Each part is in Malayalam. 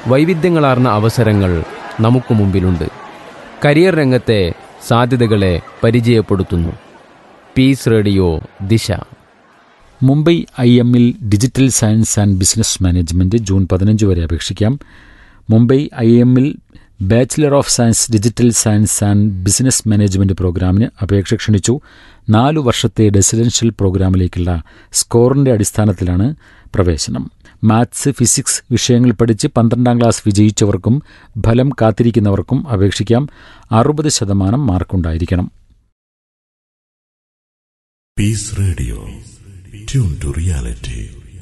വൈവിധ്യങ്ങളാർന്ന അവസരങ്ങൾ നമുക്ക് മുമ്പിലുണ്ട് കരിയർ രംഗത്തെ സാധ്യതകളെ പരിചയപ്പെടുത്തുന്നു peace radio Disha Mumbai I എമ്മിൽ digital science and business management June പതിനഞ്ച് വരെ അപേക്ഷിക്കാം മുംബൈ ഐ എമ്മിൽ bachelor of science digital science and business management പ്രോഗ്രാമിന് അപേക്ഷ ക്ഷണിച്ചു നാലു വർഷത്തെ റെസിഡൻഷ്യൽ പ്രോഗ്രാമിലേക്കുള്ള സ്കോറിന്റെ അടിസ്ഥാനത്തിലാണ് പ്രവേശനം മാത്സ് ഫിസിക്സ് വിഷയങ്ങൾ പഠിച്ച് പന്ത്രണ്ടാം ക്ലാസ് വിജയിച്ചവർക്കും ഫലം കാത്തിരിക്കുന്നവർക്കും അപേക്ഷിക്കാം അറുപത് ശതമാനം മാർക്കുണ്ടായിരിക്കണം Peace Radio. Tune to reality.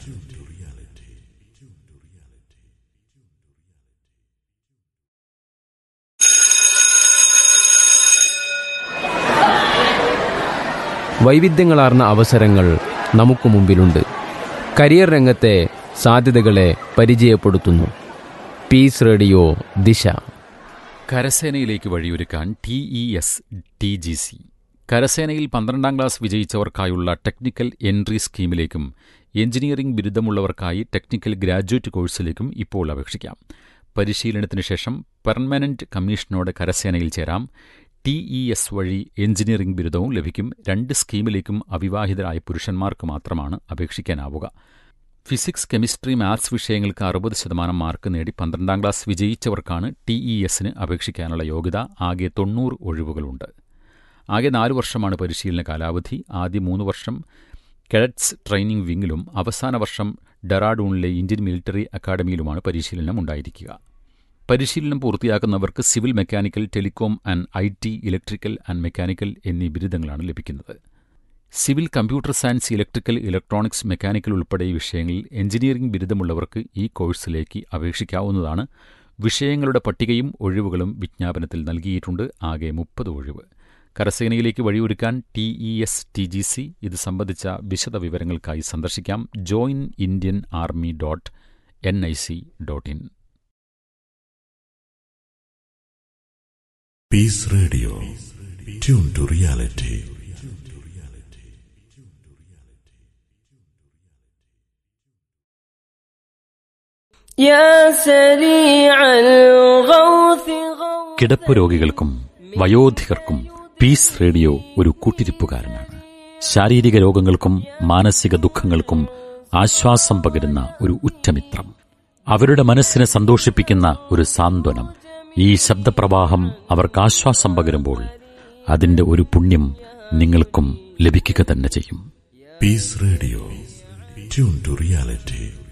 വൈവിധ്യങ്ങളാർന്ന അവസരങ്ങൾ നമുക്ക് മുമ്പിലുണ്ട് കരിയർ രംഗത്തെ സാധ്യതകളെ പരിചയപ്പെടുത്തുന്നു പീസ് റേഡിയോ ദിശ കരസേനയിലേക്ക് വഴിയൊരുക്കാൻ T E S T G C കരസേനയിൽ പന്ത്രണ്ടാം ക്ലാസ് വിജയിച്ചവർക്കായുള്ള ടെക്നിക്കൽ എൻട്രി സ്കീമിലേക്കും എഞ്ചിനീയറിംഗ് ബിരുദമുള്ളവർക്കായി ടെക്നിക്കൽ ഗ്രാജുവേറ്റ് കോഴ്സിലേക്കും ഇപ്പോൾ അപേക്ഷിക്കാം പരിശീലനത്തിന് ശേഷം പെർമനന്റ് കമ്മീഷനോട് കരസേനയിൽ ചേരാം ടി ഇ എസ് വഴി എഞ്ചിനീയറിംഗ് ബിരുദവും ലഭിക്കും രണ്ട് സ്കീമിലേക്കും അവിവാഹിതരായ പുരുഷന്മാർക്ക് മാത്രമാണ് അപേക്ഷിക്കാനാവുക ഫിസിക്സ് കെമിസ്ട്രി മാത്സ് വിഷയങ്ങൾക്ക് അറുപത് ശതമാനം മാർക്ക് നേടി പന്ത്രണ്ടാം ക്ലാസ് വിജയിച്ചവർക്കാണ് ടി ഇ എസിന് അപേക്ഷിക്കാനുള്ള യോഗ്യത ആകെ തൊണ്ണൂറ് ഒഴിവുകളുണ്ട് ആകെ നാല് വർഷമാണ് പരിശീലന കാലാവധി ആദ്യ മൂന്ന് വർഷം കെഡറ്റ്സ് ട്രെയിനിംഗ് വിങ്ങിലും അവസാന വർഷം ഡെറാഡൂണിലെ ഇന്ത്യൻ മിലിറ്ററി അക്കാദമിയിലുമാണ് പരിശീലനം ഉണ്ടായിരിക്കുക പരിശീലനം പൂർത്തിയാക്കുന്നവർക്ക് civil mechanical telecom and I T electrical and mechanical എന്നീ ബിരുദങ്ങളാണ് ലഭിക്കുന്നത് civil computer science electrical electronics mechanical ഉൾപ്പെടെ വിഷയങ്ങളിൽ എഞ്ചിനീയറിംഗ് ബിരുദമുള്ളവർക്ക് ഈ കോഴ്സിലേക്ക് അപേക്ഷിക്കാവുന്നതാണ് വിഷയങ്ങളുടെ പട്ടികയും ഒഴിവുകളും വിജ്ഞാപനത്തിൽ നൽകിയിട്ടുണ്ട് ആകെ മുപ്പത് ഒഴിവ് കരസേനയിലേക്ക് വഴിയൊരുക്കാൻ T E S T G C ഇത് സംബന്ധിച്ച വിശദ വിവരങ്ങൾക്കായി സന്ദർശിക്കാം join Indian army dot N I C dot in Peace Radio. Tune to reality. يا سريع الغوث غوث കിടപ്പ് രോഗികൾക്കും വയോധികർക്കും പീസ് റേഡിയോ ഒരു കൂട്ടിരിപ്പുകാരനാണ് ശാരീരിക രോഗങ്ങൾക്കും മാനസിക ദുഃഖങ്ങൾക്കും ആശ്വാസം പകരുന്ന ഒരു ഉറ്റമിത്രം അവരുടെ മനസ്സിനെ സന്തോഷിപ്പിക്കുന്ന ഒരു സാന്ത്വനം ഈ ശബ്ദപ്രവാഹം അവർക്ക് ആശ്വാസം പകരുമ്പോൾ അതിന്റെ ഒരു പുണ്യം നിങ്ങൾക്കും ലഭിക്കുക തന്നെ ചെയ്യും Peace Radio. Tune to reality.